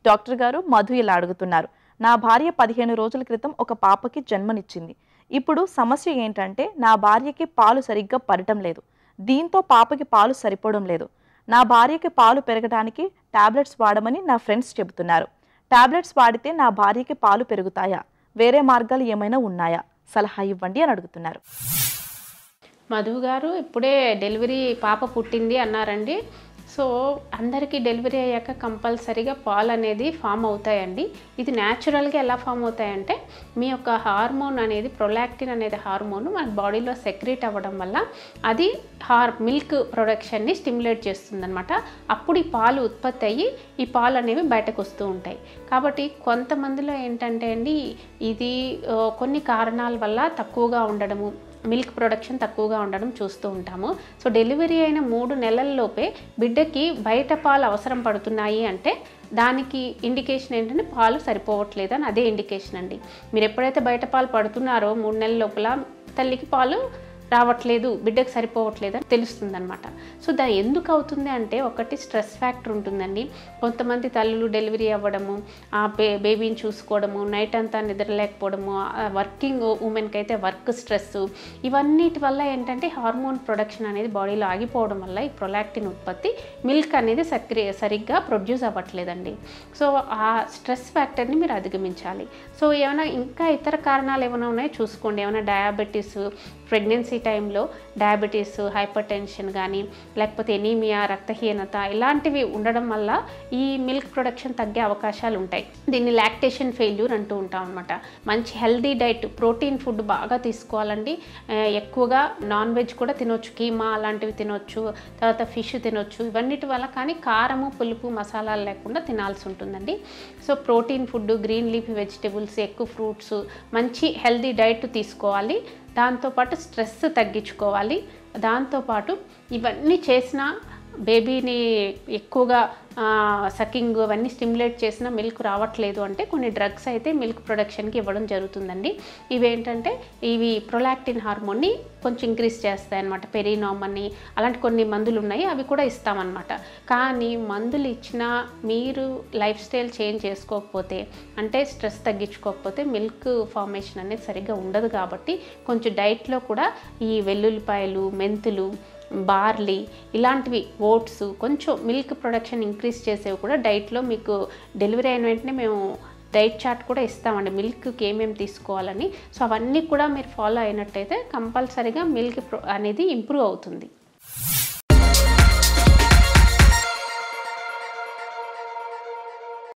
doctor గారు మధు ఇలా అడుగుతున్నారు నా భార్య పదిహేను రోజుల క్రితం ఒక పాపకి జన్మనిచ్చింది ఇప్పుడు సమస్య ఏంటంటే నా భార్యకి పాలు సరిగ్గా పడటం లేదు దీంతో పాపకి పాలు సరిపోవడం లేదు నా భార్యకి పాలు పెరగడానికి టాబ్లెట్స్ వాడమని నా ఫ్రెండ్స్ చెబుతున్నారు టాబ్లెట్స్ వాడితే నా భార్యకి పాలు పెరుగుతాయా వేరే మార్గాలు ఏమైనా ఉన్నాయా సలహా ఇవ్వండి అని అడుగుతున్నారు మధు గారు ఇప్పుడే డెలివరీ పాప పుట్టింది అన్నారండి సో అందరికీ డెలివరీ అయ్యాక కంపల్సరీగా పాలు అనేది ఫామ్ అవుతాయండి ఇది న్యాచురల్గా ఎలా ఫామ్ అవుతాయంటే మీ యొక్క హార్మోన్ అనేది ప్రొలాక్టిన్ అనేది హార్మోన్ మన బాడీలో సెక్రేట్ అవ్వడం వల్ల అది హార్ మిల్క్ ప్రొడక్షన్ని స్టిమ్యులేట్ చేస్తుందన్నమాట అప్పుడు ఈ పాలు ఉత్పత్తి అయ్యి ఈ పాలు అనేవి బయటకు వస్తూ ఉంటాయి కాబట్టి కొంతమందిలో ఏంటంటే అండి ఇది ఆ, కొన్ని కారణాల వల్ల తక్కువగా ఉండడము మిల్క్ ప్రొడక్షన్ తక్కువగా ఉండడం చూస్తూ ఉంటాము సో డెలివరీ అయిన మూడు నెలల్లోపే బిడ్డకి బయట పాలు అవసరం పడుతున్నాయి అంటే దానికి ఇండికేషన్ ఏంటంటే పాలు సరిపోవట్లేదు అని అదే ఇండికేషన్ అండి మీరు ఎప్పుడైతే బయట పాలు పడుతున్నారో మూడు నెలల లోపల తల్లికి పాలు రావట్లేదు బిడ్డకు సరిపోవట్లేదు అని తెలుస్తుందన్నమాట సో దా ఎందుకు అవుతుంది అంటే ఒకటి స్ట్రెస్ ఫ్యాక్టర్ ఉంటుందండి కొంతమంది తల్లులు డెలివరీ అవ్వడము ఆ బే బేబీని చూసుకోవడము నైట్ అంతా నిద్రలేకపోవడము వర్కింగ్ ఉమెన్కి అయితే వర్క్ స్ట్రెస్ ఇవన్నిటి వల్ల ఏంటంటే హార్మోన్ ప్రొడక్షన్ అనేది బాడీలో ఆగిపోవడం వల్ల ఈ ప్రొలాక్టిన్ ఉత్పత్తి మిల్క్ అనేది సక్రి సరిగ్గా ప్రొడ్యూస్ అవ్వట్లేదండి సో ఆ స్ట్రెస్ ఫ్యాక్టర్ని మీరు అధిగమించాలి సో ఏమైనా ఇంకా ఇతర కారణాలు ఏమైనా ఉన్నాయో చూసుకోండి ఏమైనా డయాబెటీస్ ప్రెగ్నెన్సీ టైంలో డయాబెటీస్ హైపర్ టెన్షన్ కానీ లేకపోతే ఎనీమియా రక్తహీనత ఇలాంటివి ఉండడం వల్ల ఈ మిల్క్ ప్రొడక్షన్ తగ్గే అవకాశాలు ఉంటాయి దీన్ని లాక్టేషన్ ఫెయిల్యూర్ అంటూ ఉంటాం అనమాట మంచి హెల్దీ డైట్ ప్రోటీన్ ఫుడ్ బాగా తీసుకోవాలండి ఆ, ఎక్కువగా నాన్ వెజ్ కూడా తినొచ్చు కీమా అలాంటివి తినొచ్చు తర్వాత ఫిష్ తినొచ్చు ఇవన్నిటి వల్ల కానీ కారము పులుపు మసాలాలు లేకుండా తినాల్సి ఉంటుందండి so protein food green leafy vegetables ఎక్కువ ఫ్రూట్స్ మంచి హెల్దీ డైట్ తీసుకోవాలి దాంతోపాటు స్ట్రెస్ తగ్గించుకోవాలి దాంతోపాటు ఇవన్నీ చేసిన బేబీని ఎక్కువగా సకింగ్ అవన్నీ స్టిమ్యులేట్ చేసిన మిల్క్ రావట్లేదు అంటే కొన్ని డ్రగ్స్ అయితే మిల్క్ ప్రొడక్షన్కి ఇవ్వడం జరుగుతుందండి ఇవేంటంటే ఇవి ప్రొలాక్టిన్ హార్మోన్ని కొంచెం ఇంక్రీజ్ చేస్తాయి అనమాట పెరినామ్ అని అలాంటి కొన్ని మందులు ఉన్నాయి అవి కూడా ఇస్తామన్నమాట కానీ మందులు ఇచ్చినా మీరు లైఫ్ స్టైల్ చేంజ్ చేసుకోకపోతే అంటే స్ట్రెస్ తగ్గించుకోకపోతే మిల్క్ ఫార్మేషన్ అనేది సరిగ్గా ఉండదు కాబట్టి కొంచెం డైట్లో కూడా ఈ వెల్లుల్లిపాయలు మెంతులు బార్లీ ఇలాంటివి ఓట్స్ కొంచెం మిల్క్ ప్రొడక్షన్ ఇంక్రీజ్ చేసేవి కూడా డైట్లో మీకు డెలివరీ అయిన వెంటనే మేము డైట్ చార్ట్ కూడా ఇస్తామండి మిల్క్కి ఏమేమి తీసుకోవాలని సో అవన్నీ కూడా మీరు ఫాలో అయినట్టయితే కంపల్సరీగా మిల్క్ అనేది ఇంప్రూవ్ అవుతుంది